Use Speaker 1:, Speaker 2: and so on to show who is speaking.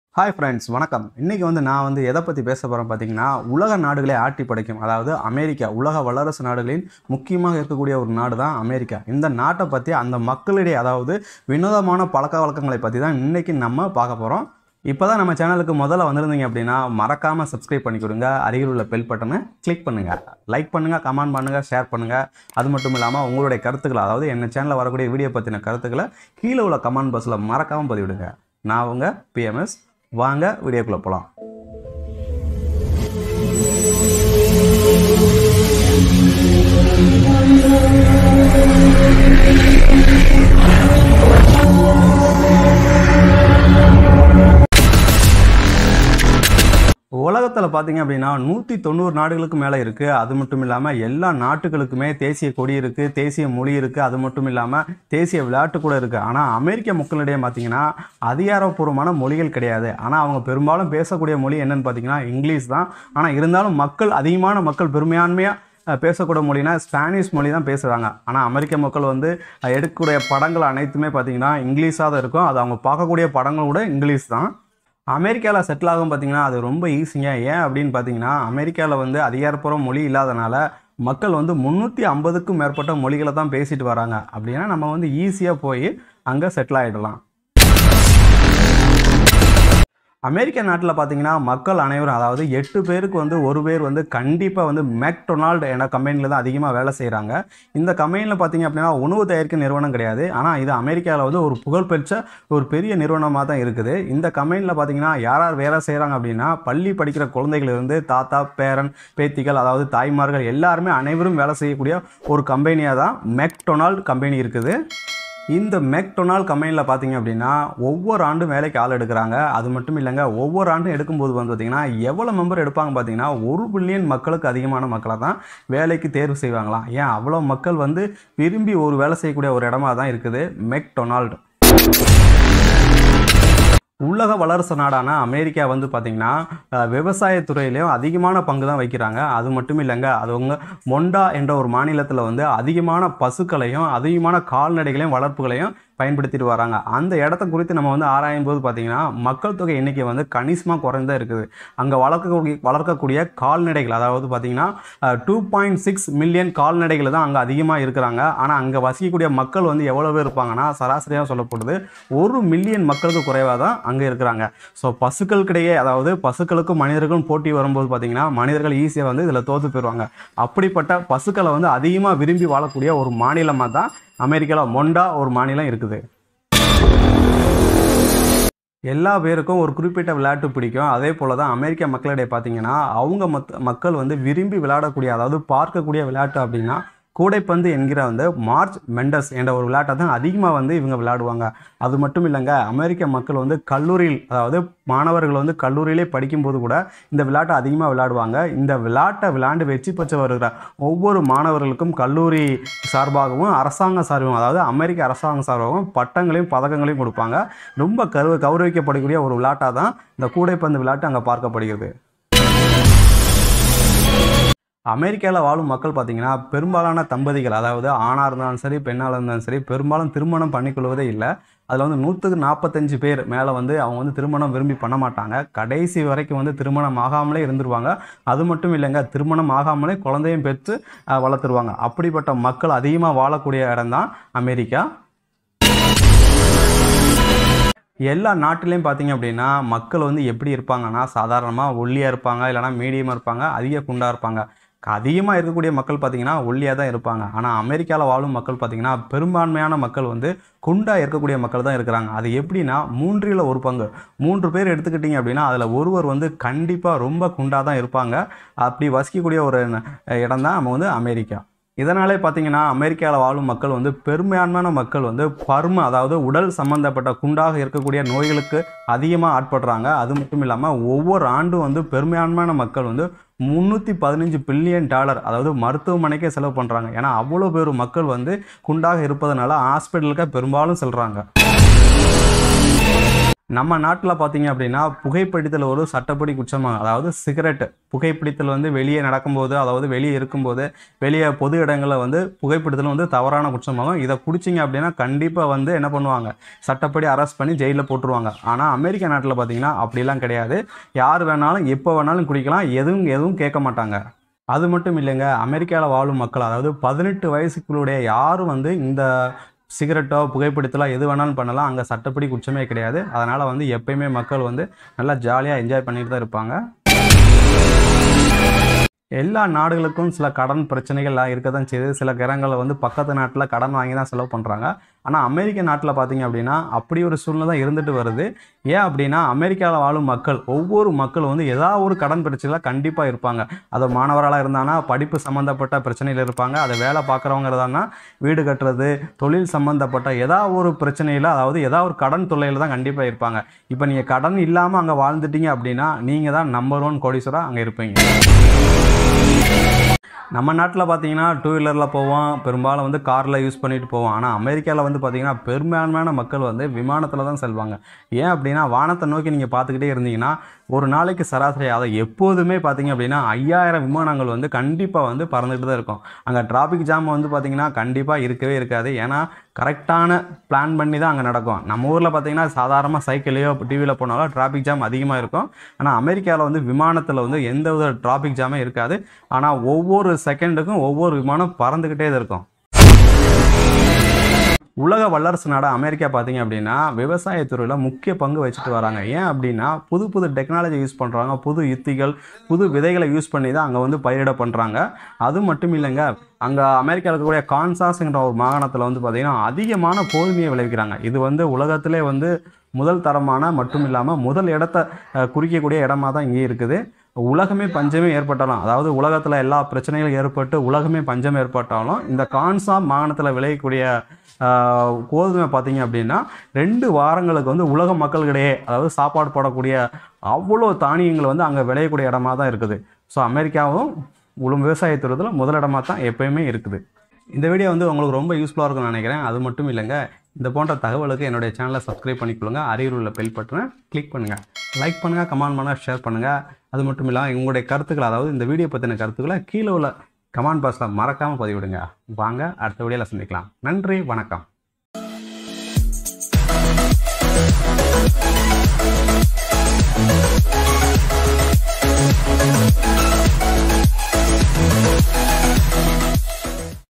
Speaker 1: hi friends வணக்கம் இன்றைக்கி வந்து நான் வந்து எதை பற்றி பேச போகிறேன் பார்த்தீங்கன்னா உலக நாடுகளை ஆட்டி படைக்கும் அதாவது அமெரிக்கா உலக வல்லரசு நாடுகளின் முக்கியமாக இருக்கக்கூடிய ஒரு நாடு தான் அமெரிக்கா இந்த நாட்டை பற்றி அந்த மக்களிடையே அதாவது வினோதமான பழக்க வழக்கங்களை பற்றி தான் இன்றைக்கி நம்ம பார்க்க போகிறோம் இப்போ தான் நம்ம சேனலுக்கு முதல்ல வந்திருந்தீங்க அப்படின்னா மறக்காமல் சப்ஸ்கிரைப் பண்ணி கொடுங்க அருகில் உள்ள பெல் பட்டனை கிளிக் பண்ணுங்கள் லைக் பண்ணுங்கள் கமெண்ட் பண்ணுங்கள் ஷேர் பண்ணுங்கள் அது மட்டும் இல்லாமல் உங்களுடைய கருத்துக்களை அதாவது என்ன சேனலில் வரக்கூடிய வீடியோ பற்றின கருத்துக்களை கீழே உள்ள கமெண்ட் பாக்ஸில் மறக்காமல் பதிவிடுங்க நான் உங்கள் பிஎம்எஸ் வாங்க வீடியோக்குள்ளே போகலாம் உலகத்தில் பார்த்தீங்க அப்படின்னா நூற்றி தொண்ணூறு நாடுகளுக்கு மேலே இருக்குது அது மட்டும் இல்லாமல் எல்லா நாட்டுகளுக்குமே தேசிய கொடி இருக்குது தேசிய மொழி இருக்குது அது மட்டும் இல்லாமல் தேசிய விளையாட்டு கூட இருக்குது ஆனால் அமெரிக்க மக்களிடையே பார்த்தீங்கன்னா அதிகாரப்பூர்வமான மொழிகள் கிடையாது ஆனால் அவங்க பெரும்பாலும் பேசக்கூடிய மொழி என்னன்னு பார்த்தீங்கன்னா இங்கிலீஷ் தான் ஆனால் இருந்தாலும் மக்கள் அதிகமான மக்கள் பெரும்பான்மையாக பேசக்கூடிய மொழினா ஸ்பானிஷ் மொழி தான் பேசுகிறாங்க ஆனால் அமெரிக்க மக்கள் வந்து அஹ், எடுக்கக்கூடிய படங்கள் அனைத்துமே பார்த்தீங்கன்னா இங்கிலீஷாக தான் இருக்கும் அது அவங்க பார்க்கக்கூடிய படங்கள் கூட இங்கிலீஷ் தான் அமெரிக்காவில் செட்டில் ஆகும் பார்த்தீங்கன்னா அது ரொம்ப ஈஸிங்க ஏன் அப்படின்னு பார்த்தீங்கன்னா அமெரிக்காவில் வந்து அதிகாரப்பூர்வ மொழி இல்லாதனால மக்கள் வந்து முந்நூற்றி ஐம்பதுக்கும் மேற்பட்ட மொழிகளை தான் பேசிட்டு வராங்க அப்படின்னா நம்ம வந்து ஈஸியாக போய் அங்கே செட்டில் ஆகிடலாம் அமெரிக்க நாட்டில் பார்த்தீங்கன்னா மக்கள் அனைவரும் அதாவது எட்டு பேருக்கு வந்து ஒரு பேர் வந்து கண்டிப்பாக வந்து மேக்டொனால்டு என்ற கம்பெனியில் தான் அதிகமாக வேலை செய்கிறாங்க இந்த கம்பெனியில் பார்த்தீங்க அப்படின்னா உணவு தயாரிக்க நிறுவனம் கிடையாது ஆனால் இது அமெரிக்காவில் வந்து ஒரு புகழ்பெற்ற ஒரு பெரிய நிறுவனமாக தான் இருக்குது இந்த கம்பெனியில் பார்த்தீங்கன்னா யார் யார் வேலை செய்கிறாங்க அப்படின்னா பள்ளி படிக்கிற குழந்தைகளிலிருந்து தாத்தா பேரன் பேத்திகள் அதாவது தாய்மார்கள் எல்லாருமே அனைவரும் வேலை செய்யக்கூடிய ஒரு கம்பெனியாக தான் மெக்டொனால்டு கம்பெனி இருக்குது இந்த மெக்டொனால் கம்பெனியில் பார்த்தீங்க அப்படின்னா ஒவ்வொரு ஆண்டும் வேலைக்கு ஆள் எடுக்கிறாங்க அது மட்டும் இல்லைங்க ஒவ்வொரு ஆண்டும் எடுக்கும்போது வந்து பார்த்தீங்கன்னா எவ்வளோ மெம்பர் எடுப்பாங்க பார்த்தீங்கன்னா ஒரு பில்லியன் மக்களுக்கு அதிகமான மக்களை தான் வேலைக்கு தேர்வு செய்வாங்களாம் ஏன் அவ்வளோ மக்கள் வந்து விரும்பி ஒரு வேலை செய்யக்கூடிய ஒரு இடமா தான் இருக்குது மெக்டொனால்டு உலக வல்லரசு நாடான அமெரிக்கா வந்து பார்த்திங்கன்னா அஹ், விவசாயத்துறையிலையும் அதிகமான பங்கு தான் வைக்கிறாங்க அது மட்டும் இல்லைங்க அது அவங்க மொண்டா என்ற ஒரு மாநிலத்தில் வந்து அதிகமான பசுக்களையும் அதிகமான கால்நடைகளையும் வளர்ப்புகளையும் பயன்படுத்திட்டு வராங்க அந்த இடத்த குறித்து நம்ம வந்து ஆராயும் போது பார்த்தீங்கன்னா மக்கள் தொகை எண்ணிக்கை வந்து கணிசமாக குறைந்தா இருக்குது அங்கே வளர்க்கக்கூடிய வளர்க்கக்கூடிய கால்நடைகள் அதாவது பார்த்தீங்கன்னா டூ பாயிண்ட் சிக்ஸ் மில்லியன் கால்நடைகள் தான் அங்கே அதிகமாக இருக்கிறாங்க ஆனால் அங்கே வசிக்கக்கூடிய மக்கள் வந்து எவ்வளோ பேர் இருப்பாங்கன்னா சராசரியாக சொல்லப்படுது ஒரு மில்லியன் மக்களுக்கு குறைவாக தான் அங்கே இருக்கிறாங்க ஸோ பசுக்களுக்கிடையே அதாவது பசுக்களுக்கும் மனிதர்களும் போட்டி வரும்போது பார்த்தீங்கன்னா மனிதர்கள் ஈஸியாக வந்து இதில் தோற்று போயிடுவாங்க அப்படிப்பட்ட பசுக்களை வந்து அதிகமாக விரும்பி வாழக்கூடிய ஒரு மாநிலமாக தான் அமெரிக்காவில் மொண்டா ஒரு மாநிலம் இருக்குது எல்லா பேருக்கும் ஒரு குறிப்பிட்ட விளையாட்டு பிடிக்கும் அதே போல் தான் அமெரிக்க மக்களிடையே பார்த்தீங்கன்னா அவங்க மத் மக்கள் வந்து விரும்பி விளையாடக்கூடிய அதாவது பார்க்கக்கூடிய விளையாட்டு அப்படின்னா கூடைப்பந்து என்கிற வந்து மார்ச் மெண்டஸ் என்ற ஒரு விளையாட்டை தான் அதிகமாக வந்து இவங்க விளையாடுவாங்க அது மட்டும் இல்லைங்க அமெரிக்க மக்கள் வந்து கல்லூரியில் அதாவது மாணவர்கள் வந்து கல்லூரியிலே படிக்கும்போது கூட இந்த விளையாட்டை அதிகமாக விளையாடுவாங்க இந்த விளையாட்டை விளையாண்டு வெற்றி பெற்று வருகிற ஒவ்வொரு மாணவர்களுக்கும் கல்லூரி சார்பாகவும் அரசாங்க சார்பாகவும் அதாவது அமெரிக்க அரசாங்க சார்பாகவும் பட்டங்களையும் பதக்கங்களையும் கொடுப்பாங்க ரொம்ப கரு கௌரவிக்கப்படக்கூடிய ஒரு விளையாட்டாக தான் இந்த கூடைப்பந்து விளையாட்டு அங்கே பார்க்கப்படுகிறது அமெரிக்காவில் வாழும் மக்கள் பார்த்தீங்கன்னா பெரும்பாலான தம்பதிகள் அதாவது ஆணாக இருந்தாலும் சரி பெண்ணாக இருந்தாலும் சரி பெரும்பாலும் திருமணம் பண்ணிக்கொள்வதே இல்லை அதில் வந்து நூற்றுக்கு நாற்பத்தஞ்சு பேர் மேலே வந்து அவங்க வந்து திருமணம் விரும்பி பண்ண மாட்டாங்க கடைசி வரைக்கும் வந்து திருமணம் ஆகாமலே இருந்துருவாங்க அது மட்டும் இல்லைங்க திருமணம் ஆகாமலே குழந்தையும் பெற்று அஹ், வளர்த்துருவாங்க அப்படிப்பட்ட மக்கள் அதிகமாக வாழக்கூடிய இடம்தான் அமெரிக்கா எல்லா நாட்டிலையும் பார்த்தீங்க அப்படின்னா மக்கள் வந்து எப்படி இருப்பாங்கன்னா சாதாரணமாக ஒல்லியாக இருப்பாங்க இல்லைனா மீடியமாக இருப்பாங்க அதிக குண்டாக இருப்பாங்க அதிகமாக இருக்கக்கூடிய மக்கள் பார்த்தீங்கன்னா ஒல்லியாக தான் இருப்பாங்க ஆனால் அமெரிக்காவில் வாழும் மக்கள் பார்த்தீங்கன்னா பெரும்பான்மையான மக்கள் வந்து குண்டாக இருக்கக்கூடிய மக்கள் தான் இருக்கிறாங்க அது எப்படின்னா மூன்றில் ஒரு பங்கு மூன்று பேர் எடுத்துக்கிட்டிங்க அப்படின்னா அதில் ஒருவர் வந்து கண்டிப்பாக ரொம்ப குண்டாக தான் இருப்பாங்க அப்படி வசிக்கக்கூடிய ஒரு இடம் தான் நம்ம வந்து அமெரிக்கா இதனாலே பார்த்தீங்கன்னா அமெரிக்காவில் வாழும் மக்கள் வந்து பெரும்பான்மையான மக்கள் வந்து பரும அதாவது உடல் சம்பந்தப்பட்ட குண்டாக இருக்கக்கூடிய நோய்களுக்கு அதிகமாக ஆட்படுறாங்க அது மட்டும் இல்லாமல் ஒவ்வொரு ஆண்டும் வந்து பெரும்பான்மையான மக்கள் வந்து முந்நூற்றி பதினஞ்சு பில்லியன் டாலர் அதாவது மருத்துவமனைக்கே செலவு பண்ணுறாங்க ஏன்னா அவ்வளோ பேர் மக்கள் வந்து குண்டாக இருப்பதனால ஹாஸ்பிட்டலுக்கு பெரும்பாலும் செல்கிறாங்க நம்ம நாட்டில் பார்த்தீங்க அப்படின்னா புகைப்பிடித்தல் ஒரு சட்டப்படி குற்றமாக அதாவது சிகரெட் புகைப்பிடித்தல் வந்து வெளியே நடக்கும்போது அதாவது வெளியே இருக்கும்போது வெளியே பொது இடங்களில் வந்து புகைப்பிடித்தல் வந்து தவறான குற்றமாகும் இதை குடிச்சிங்க அப்படின்னா கண்டிப்பாக வந்து என்ன பண்ணுவாங்க சட்டப்படி அரெஸ்ட் பண்ணி ஜெயிலில் போட்டுருவாங்க ஆனால் அமெரிக்க நாட்டில் பார்த்தீங்கன்னா அப்படிலாம் கிடையாது யார் வேணாலும் எப்போ வேணாலும் குடிக்கலாம் எதுவும் எதுவும் கேட்க மாட்டாங்க அது மட்டும் இல்லைங்க அமெரிக்காவில் வாழும் மக்கள் அதாவது பதினெட்டு வயசுக்குள்ளுடைய யாரும் வந்து இந்த சிகரெட்டோ புகைப்பிடித்தலோ எது வேணாலும் பண்ணலாம் அங்கே சட்டப்படி குற்றமே கிடையாது அதனால் வந்து எப்பயுமே மக்கள் வந்து நல்லா ஜாலியாக என்ஜாய் பண்ணிட்டு தான் இருப்பாங்க எல்லா நாடுகளுக்கும் சில கடன் பிரச்சனைகள்லாம் இருக்க தான் செய்யுது சில கிரகங்களில் வந்து பக்கத்து நாட்டில் கடன் வாங்கி தான் செலவு பண்ணுறாங்க ஆனால் அமெரிக்க நாட்டில் பார்த்தீங்க அப்படின்னா அப்படி ஒரு சூழ்நிலை தான் இருந்துட்டு வருது ஏன் அப்படின்னா அமெரிக்காவில் வாழும் மக்கள் ஒவ்வொரு மக்கள் வந்து ஏதாவது ஒரு கடன் பிரச்சனையில் கண்டிப்பாக இருப்பாங்க அது மாணவர்களாக இருந்தானா படிப்பு சம்மந்தப்பட்ட பிரச்சனையில் இருப்பாங்க அதை வேலை பார்க்குறவங்க இருந்தாங்கன்னா வீடு கட்டுறது தொழில் சம்மந்தப்பட்ட ஏதாவது ஒரு பிரச்சனையில் அதாவது ஏதாவது ஒரு கடன் தொல்லையில் தான் கண்டிப்பாக இருப்பாங்க இப்போ நீங்கள் கடன் இல்லாமல் அங்கே வாழ்ந்துட்டீங்க அப்படின்னா நீங்கள் தான் நம்பர் ஒன் கோடீஸ்வராக அங்கே இருப்பீங்க நம்ம நாட்டில் பார்த்தீங்கன்னா டூ வீலரில் போவோம் பெரும்பாலும் வந்து காரில் யூஸ் பண்ணிட்டு போவோம் ஆனால் அமெரிக்காவில் வந்து பார்த்தீங்கன்னா பெரும்பான்மையான மக்கள் வந்து விமானத்தில் தான் செல்வாங்க ஏன் அப்படின்னா வானத்தை நோக்கி நீங்கள் பார்த்துக்கிட்டே இருந்தீங்கன்னா ஒரு நாளைக்கு சராசரி அதை எப்போதுமே பார்த்தீங்க அப்படின்னா ஐயாயிரம் விமானங்கள் வந்து கண்டிப்பாக வந்து பறந்துட்டு தான் இருக்கும் அங்கே டிராஃபிக் ஜாம் வந்து பார்த்தீங்கன்னா கண்டிப்பாக இருக்கவே இருக்காது ஏன்னா கரெக்டான பிளான் பண்ணி தான் அங்கே நடக்கும் நம்ம ஊரில் பார்த்தீங்கன்னா சாதாரணமாக சைக்கிளையோ டிவியில் போனாலும் டிராஃபிக் ஜாம் அதிகமாக இருக்கும் ஆனால் அமெரிக்காவில் வந்து விமானத்தில் வந்து எந்த வித டிராஃபிக் ஜாமே இருக்காது ஆனால் ஒவ்வொரு செகண்டுக்கும் ஒவ்வொரு விமானம் பறந்துக்கிட்டே தான் இருக்கும் உலக வல்லரசு நாடு அமெரிக்கா பார்த்தீங்க அப்படின்னா விவசாயத்துறையில் முக்கிய பங்கு வச்சுட்டு வராங்க ஏன் அப்படின்னா புது புது டெக்னாலஜி யூஸ் பண்ணுறாங்க புது யுத்திகள் புது விதைகளை யூஸ் பண்ணி தான் அங்கே வந்து பயிரிட பண்ணுறாங்க அது மட்டும் இல்லைங்க அங்கே அமெரிக்காவில் இருக்கக்கூடிய கான்சாஸ்ங்கிற ஒரு மாகாணத்தில் வந்து பார்த்திங்கன்னா அதிகமான கோதுமையை விளைவிக்கிறாங்க இது வந்து உலகத்திலே வந்து முதல் தரமான மட்டும் இல்லாமல் முதல் இடத்த அஹ், குறிக்கக்கூடிய இடமா தான் இங்கே இருக்குது உலகமே பஞ்சமே ஏற்பட்டாலும் அதாவது உலகத்தில் எல்லா பிரச்சனைகளும் ஏற்பட்டு உலகமே பஞ்சம் ஏற்பட்டாலும் இந்த கான்சா மாகாணத்தில் விளையக்கூடிய ஆஹ், கோதுமை பார்த்தீங்க அப்படின்னா ரெண்டு வாரங்களுக்கு வந்து உலக மக்களிடையே அதாவது சாப்பாடு போடக்கூடிய அவ்வளோ தானியங்கள் வந்து அங்கே விளையக்கூடிய இடமா தான் இருக்குது ஸோ அமெரிக்காவும் உள்ள விவசாயத்துறதுல முதலிடமாக தான் எப்பயுமே இருக்குது இந்த வீடியோ வந்து உங்களுக்கு ரொம்ப யூஸ்ஃபுல்லாக இருக்கும்னு நினைக்கிறேன் அது மட்டும் இல்லைங்க இந்த போன்ற தகவலுக்கு என்னுடைய சேனலை சப்ஸ்கிரைப் பண்ணிக்கொள்ளுங்க அருகில் உள்ள பெல் பட்டனை கிளிக் பண்ணுங்கள் லைக் பண்ணுங்கள் கமெண்ட் பண்ணுங்கள் ஷேர் பண்ணுங்கள் அது மட்டும் இல்லாமல் உங்களுடைய கருத்துக்கள் அதாவது இந்த வீடியோ பற்றின கருத்துக்களை கீழே உள்ள கமெண்ட் பாக்ஸில் மறக்காமல் பதிவிடுங்க வாங்க அடுத்த வீடியோவில் சந்திக்கலாம் நன்றி வணக்கம்